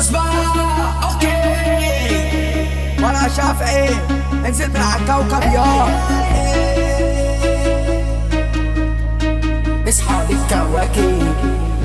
خلاص بقى اوكي وانا شافعي انزل من على الكوكب يا اصحى للكواكب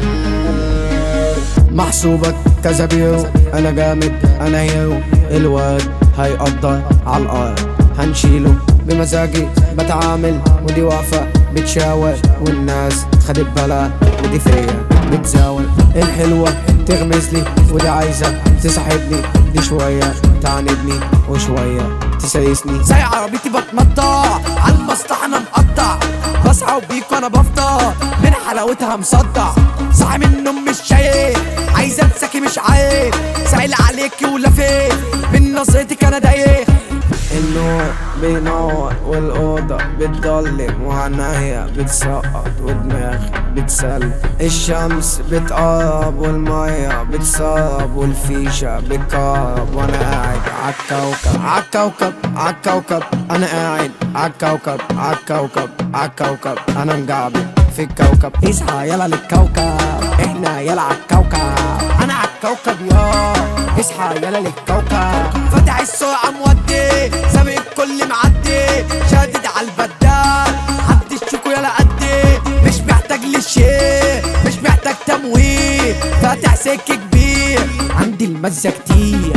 محسوبك كذا بيو انا جامد انا هيو الواد هيقدر على الارض هنشيله بمزاجي بتعامل ودي واقفة بتشاور والناس خدت بالها ودي فيا بتزاول الحلوة تغمز لي ودي عايزة تصاحبني دي شوية تعاندني وشوية تسايسني زي عربيتي بتمطع على المصلحة انا مقطع بصحى وبيك وانا بفطر من حلاوتها مصدع صاحي من النوم مش شايف عايز انساكي مش عارف سائل عليكي ولفيت من نظرتك انا دايخ النور بينور والأوضة بتضلم وعنايا بتسقط ودماغي بتسل الشمس بتقرب والمية بتسرب والفيشة بتكهرب وانا قاعد عالكوكب عالكوكب عالكوكب انا قاعد عالكوكب عالكوكب عالكوكب انا مجعبد في الكوكب اصحى يلا للكوكب احنا يلا عالكوكب انا عالكوكب يا اصحى يلا للكوكب فاتح السرعة مودي سابق الكل معدي شادد على البدال حد الشوكو يلا قدي مش محتاج لشيء مش محتاج تمويل فاتح سك كبير عندي المزة كتير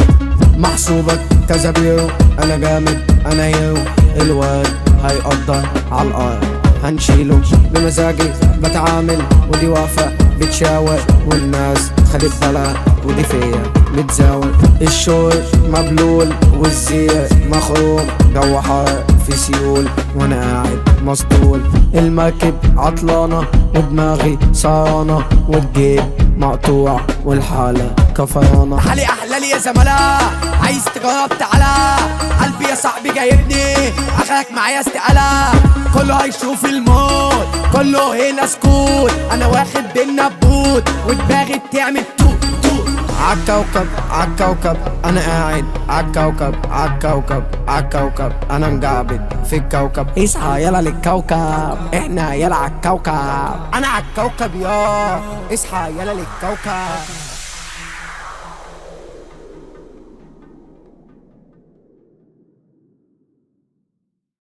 محسوبك كذا بيو انا جامد انا يو الواد هيقدر على الارض هنشيله بمزاجي بتعامل ودي واقفة بتشاور والناس خدت بالها ودي فيا بتزاول الشور مبلول والزير مخروم جو حار في سيول وانا قاعد مسطول المركب عطلانة ودماغي سهرانة والجيب مقطوع والحالة كفرانة حالي احلالي يا زملاء عايز تجرب تعالى قلبي يا صاحبي جايبني اخرك معايا استقالة كله هيشوف الموت كله هنا سكوت انا واخد بالنبوت ودماغي بتعمل توت توت عالكوكب عالكوكب انا قاعد عالكوكب عالكوكب عالكوكب انا مجعبد في الكوكب اصحى يلا للكوكب احنا يلا عالكوكب انا عالكوكب يا اصحى يلا للكوكب